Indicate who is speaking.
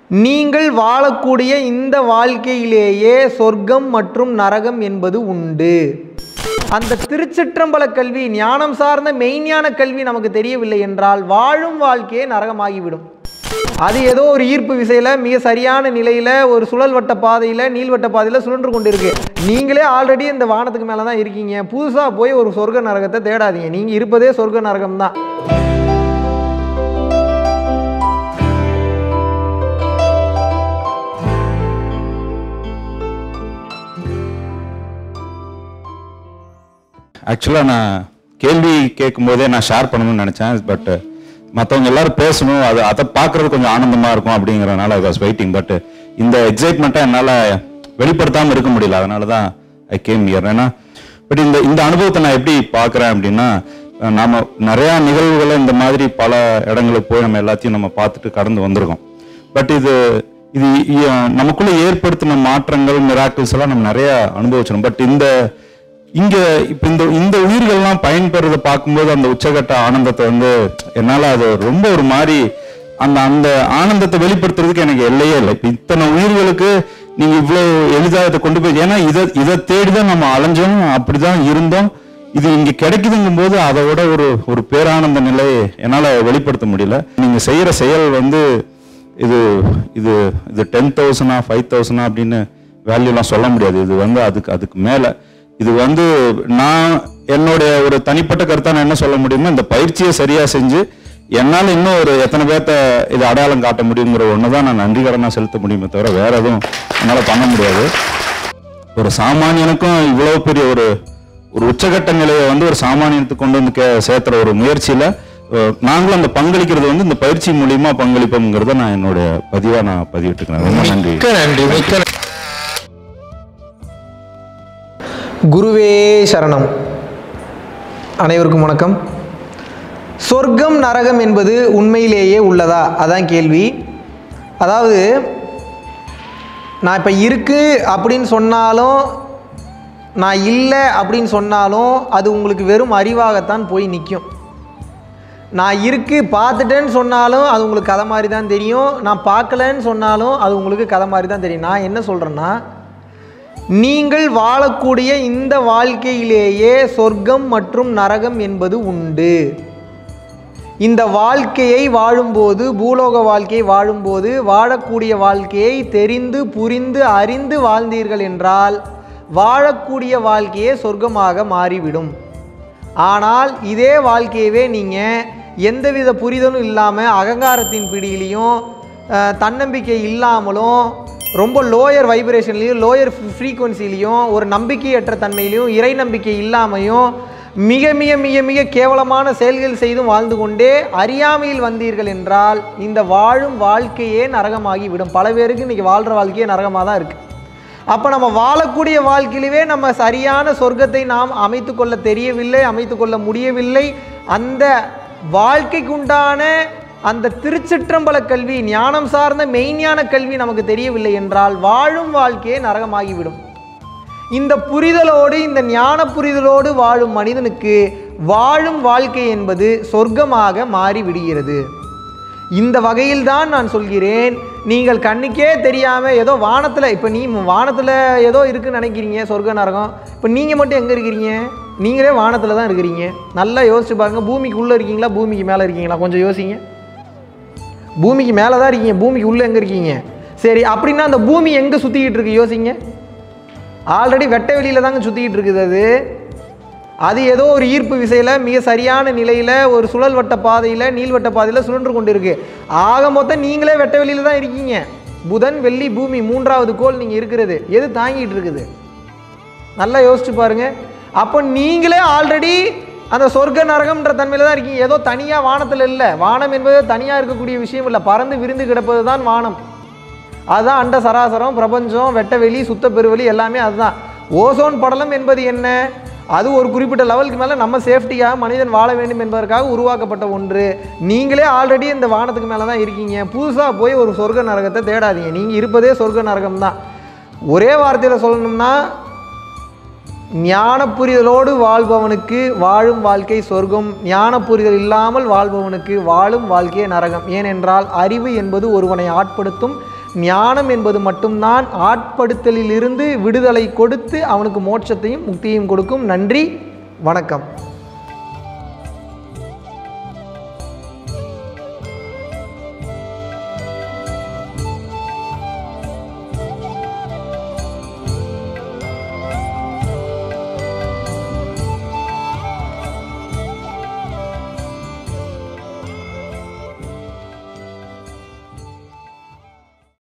Speaker 1: நீங்கள் வாழக்கூடிய இந்த வாழ்க்கையிலேயே சொர்க்கம் மற்றும் நரகம் என்பது உண்டு அந்த திருச்சிற்றம்பல கல்வி ஞானம் சார்ந்த மெய்ஞான கல்வி நமக்கு தெரியவில்லை என்றால் வாழும் வாழ்க்கையே நரகமாகிவிடும் அது ஏதோ ஒரு ஈர்ப்பு விசையில் மிக சரியான நிலையில் ஒரு சுழல் வட்ட பாதையில் நீள்வட்ட பாதையில் சுழன்று கொண்டிருக்கு நீங்களே ஆல்ரெடி இந்த வானத்துக்கு மேலே தான் இருக்கீங்க புதுசாக போய் ஒரு சொர்க்க நரகத்தை தேடாதீங்க நீங்கள் இருப்பதே சொர்க்க நரகம் தான்
Speaker 2: ஆக்சுவலாக நான் கேள்வி கேட்கும்போதே நான் ஷேர் பண்ணணும்னு நினச்சேன் பட் மற்றவங்க எல்லாரும் பேசணும் அது அதை பார்க்கறது கொஞ்சம் ஆனந்தமாக இருக்கும் அப்படிங்கிறனால ஐ வாஸ் வெயிட்டிங் பட் இந்த எக்ஸைட்மெண்ட்டை என்னால் வெளிப்படுத்தாமல் இருக்க முடியல அதனால தான் ஐ கேம் இயர் ஏன்னா பட் இந்த இந்த அனுபவத்தை நான் எப்படி பார்க்குறேன் அப்படின்னா அஹ் நாம நிறையா நிகழ்வுகளை இந்த மாதிரி பல இடங்களுக்கு போய் நம்ம எல்லாத்தையும் நம்ம பார்த்துட்டு கடந்து வந்திருக்கோம் பட் இது இது இ- நமக்குள்ள ஏற்படுத்தின மாற்றங்கள் மிராக்கிள்ஸ் எல்லாம் நம்ம நிறைய அனுபவிச்சிடும் பட் இந்த இங்க இப்ப இந்த இந்த உயிர்கள்லாம் பயன்பெறத பார்க்கும்போது அந்த உச்சகட்ட ஆனந்தத்தை வந்து என்னால அது ரொம்ப ஒரு மாதிரி அந்த அந்த ஆனந்தத்தை வெளிப்படுத்துறதுக்கு எனக்கு எல்லையே இல்லை இப்ப இத்தனை உயிர்களுக்கு நீங்க இவ்வளவு எளிதா இதை கொண்டு போய் ஏன்னா இதை இதை தேடிதான் நம்ம அலைஞ்சோம் அப்படிதான் இருந்தோம் இது இங்க கிடைக்குதுங்கும் போது அதை விட ஒரு ஒரு பேரானந்த நிலை என்னால வெளிப்படுத்த முடியல நீங்க செய்யற செயல் வந்து இது இது இது டென் தௌசண்டா ஃபைவ் தௌசண்டா அப்படின்னு வேல்யூலாம் சொல்ல முடியாது இது வந்து அதுக்கு அதுக்கு மேல இது வந்து நான் என்னுடைய ஒரு தனிப்பட்ட கருத்தா நான் என்ன சொல்ல முடியுமோ இந்த பயிற்சியை சரியா செஞ்சு என்னால இன்னும் ஒரு எத்தனை பேர்த்த இது அடையாளம் காட்ட முடியுங்கிற ஒன்று தான் நான் நன்றி கடனா செலுத்த முடியுமே தவிர வேற எதுவும் என்னால பண்ண முடியாது ஒரு சாமானியனுக்கும் இவ்வளவு பெரிய ஒரு ஒரு உச்சகட்ட நிலையை வந்து ஒரு சாமானியத்துக்கு கொண்டு வந்து கே சேர்த்துற ஒரு முயற்சியில அஹ், நாங்களும் அந்த பங்களிக்கிறது வந்து இந்த பயிற்சி மூலியமா பங்களிப்போங்கிறத நான் என்னுடைய பதிவா நான் பதிவிட்டுக்கிறேன் ரொம்ப நன்றி
Speaker 3: மிக்க நன்றி மிக்க நன்றி.
Speaker 1: குருவே சரணம் அனைவருக்கும் வணக்கம் சொர்க்கம் நரகம் என்பது உண்மையிலேயே உள்ளதா அதான் கேள்வி அதாவது நான் இப்போ இருக்கு அப்படின்னு சொன்னாலும் நான் இல்லை அப்படின்னு சொன்னாலும் அது உங்களுக்கு வெறும் அறிவாகத்தான் போய் நிற்கும் நான் இருக்கு பார்த்துட்டேன்னு சொன்னாலும் அது உங்களுக்கு கதை மாதிரி தான் தெரியும் நான் பார்க்கலன்னு சொன்னாலும் அது உங்களுக்கு கதை மாதிரி தான் தெரியும் நான் என்ன சொல்கிறேன்னா நீங்கள் வாழக்கூடிய இந்த வாழ்க்கையிலேயே சொர்க்கம் மற்றும் நரகம் என்பது உண்டு இந்த வாழ்க்கையை வாழும்போது பூலோக வாழ்க்கையை வாழும்போது வாழக்கூடிய வாழ்க்கையை தெரிந்து புரிந்து அறிந்து வாழ்ந்தீர்கள் என்றால் வாழக்கூடிய வாழ்க்கையே சொர்க்கமாக மாறிவிடும் ஆனால் இதே வாழ்க்கையவே நீங்கள் எந்தவித புரிதலும் இல்லாமல் அகங்காரத்தின் பிடியிலையும் அஹ், தன்னம்பிக்கை இல்லாமலும் ரொம்ப லோயர் வைப்ரேஷன்லேயும் லோயர் ஃப்ரீக்குவன்சிலையும் ஒரு நம்பிக்கையற்ற தன்மையிலையும் இறை நம்பிக்கை இல்லாமையும் மிக மிக மிக மிக கேவலமான செயல்கள் செய்தும் வாழ்ந்து கொண்டே அறியாமையில் வந்தீர்கள் என்றால் இந்த வாழும் வாழ்க்கையே நரகமாகி விடும் பல பேருக்கு இன்றைக்கி வாழ்கிற வாழ்க்கையே நரகமாக தான் இருக்குது அப்போ நம்ம வாழக்கூடிய வாழ்க்கையிலவே நம்ம சரியான சொர்க்கத்தை நாம் அமைத்து கொள்ள தெரியவில்லை அமைத்து கொள்ள முடியவில்லை அந்த வாழ்க்கைக்குண்டான அந்த திருச்சிற்றம்பல கல்வி ஞானம் சார்ந்த மெய்ஞான கல்வி நமக்கு தெரியவில்லை என்றால் வாழும் வாழ்க்கையே நரகமாகிவிடும் இந்த புரிதலோடு இந்த ஞான புரிதலோடு வாழும் மனிதனுக்கு வாழும் வாழ்க்கை என்பது சொர்க்கமாக மாறி விடுகிறது இந்த வகையில் தான் நான் சொல்கிறேன் நீங்கள் கண்ணுக்கே தெரியாமல் ஏதோ வானத்தில் இப்போ நீ வானத்தில் ஏதோ இருக்குன்னு நினைக்கிறீங்க சொர்க்க நரகம் இப்போ நீங்கள் மட்டும் எங்கே இருக்கிறீங்க நீங்களே வானத்தில் தான் இருக்கிறீங்க நல்லா யோசிச்சு பாருங்க பூமிக்கு உள்ளே இருக்கீங்களா பூமிக்கு மேலே இருக்கீங்களா கொஞ்சம் யோசிங்க பூமிக்கு மேலே தான் இருக்கீங்க பூமிக்கு உள்ளே எங்கே இருக்கீங்க சரி அப்படின்னா அந்த பூமி எங்கே சுற்றிக்கிட்டு இருக்கு யோசிங்க ஆல்ரெடி வெட்ட வெளியில் தாங்க சுற்றிக்கிட்டு இருக்குது அது அது ஏதோ ஒரு ஈர்ப்பு விசையில் மிக சரியான நிலையில் ஒரு சுழல் வட்ட பாதையில் நீள்வட்ட பாதையில் சுழன்று கொண்டு இருக்கு ஆக மொத்தம் நீங்களே வெட்ட வெளியில் தான் இருக்கீங்க புதன் வெள்ளி பூமி மூன்றாவது கோள் நீங்கள் இருக்கிறது எது தாங்கிட்டு இருக்குது நல்லா யோசிச்சு பாருங்க அப்போ நீங்களே ஆல்ரெடி அந்த சொர்க்க நரகம்ன்ற தன்மையில் தான் இருக்கீங்க ஏதோ தனியாக வானத்தில் இல்லை வானம் என்பது தனியாக இருக்கக்கூடிய விஷயம் இல்லை பறந்து விரிந்து கிடப்பது தான் வானம் அதுதான் அண்ட சராசரம் பிரபஞ்சம் வெட்ட வெளி சுத்த பெருவெளி எல்லாமே அதுதான் ஓசோன் படலம் என்பது என்ன அது ஒரு குறிப்பிட்ட லெவலுக்கு மேலே நம்ம சேஃப்டியாக மனிதன் வாழ வேண்டும் என்பதற்காக உருவாக்கப்பட்ட ஒன்று நீங்களே ஆல்ரெடி இந்த வானத்துக்கு மேலே தான் இருக்கீங்க புதுசாக போய் ஒரு சொர்க்க நரகத்தை தேடாதீங்க நீங்கள் இருப்பதே சொர்க்க நரகம் தான் ஒரே வார்த்தையில் சொல்லணும்னா ஞான புரிதலோடு வாழ்பவனுக்கு வாழும் வாழ்க்கை சொர்க்கம் ஞான புரிதல் இல்லாமல் வாழ்பவனுக்கு வாழும் வாழ்க்கையே நரகம் ஏனென்றால் அறிவு என்பது ஒருவனை ஆட்படுத்தும் ஞானம் என்பது மட்டும்தான் ஆட்படுத்தலில் இருந்து விடுதலை கொடுத்து அவனுக்கு மோட்சத்தையும் முக்தியையும் கொடுக்கும் நன்றி வணக்கம்